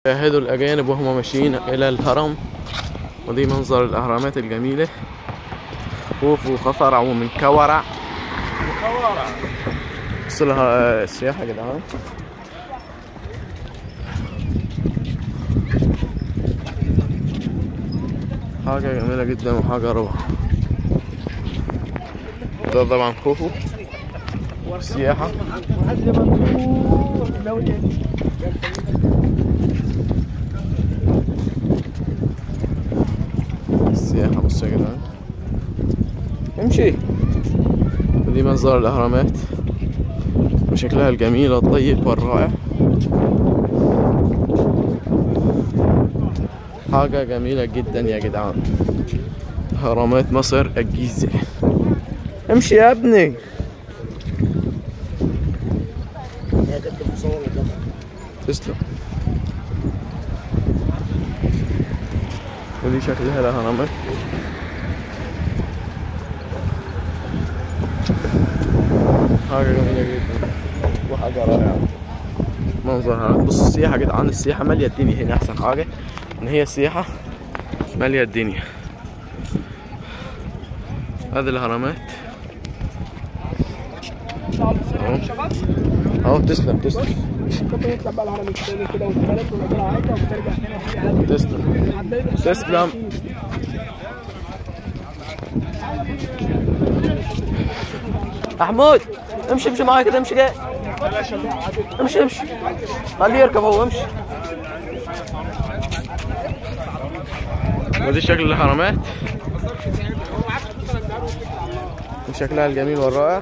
شاهدوا الأجانب وهم ماشيين إلى الهرم ودي منظر الأهرامات الجميلة خوف وخفرع ومن كورع بص لها السياحة يا جدعان حاجة جميلة جدا وحاجة روعة ده طبعا خوفو سياحة السياحة بص يا جدعان امشي ودي منظر الأهرامات وشكلها الجميل والطيب والرائع حاجة جميلة جدا يا جدعان أهرامات مصر الجيزة امشي يا ابني تسلم ودي شكلها الأهرامات حاجة جميلة جدا وحاجة رائعة منظرها بص السياحة يا جدعان السياحة مالية الدنيا هنا أحسن حاجة إن هي السياحة مالية الدنيا هذه الأهرامات أهو أهو تسلم تسلم ممكن يطلع بقى الهرم الثاني كده والثالث ونطلع عادي وترجع هنا في عادي تسلم تسلم محمود امشي امشي معايا كده امشي جاي امشي امشي خليه يركب هو امشي ودي شكل الهرمات وشكلها الجميل والرائع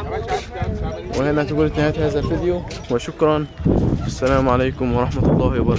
وهنا تكون نهاية هذا الفيديو وشكرا السلام عليكم ورحمة الله وبركاته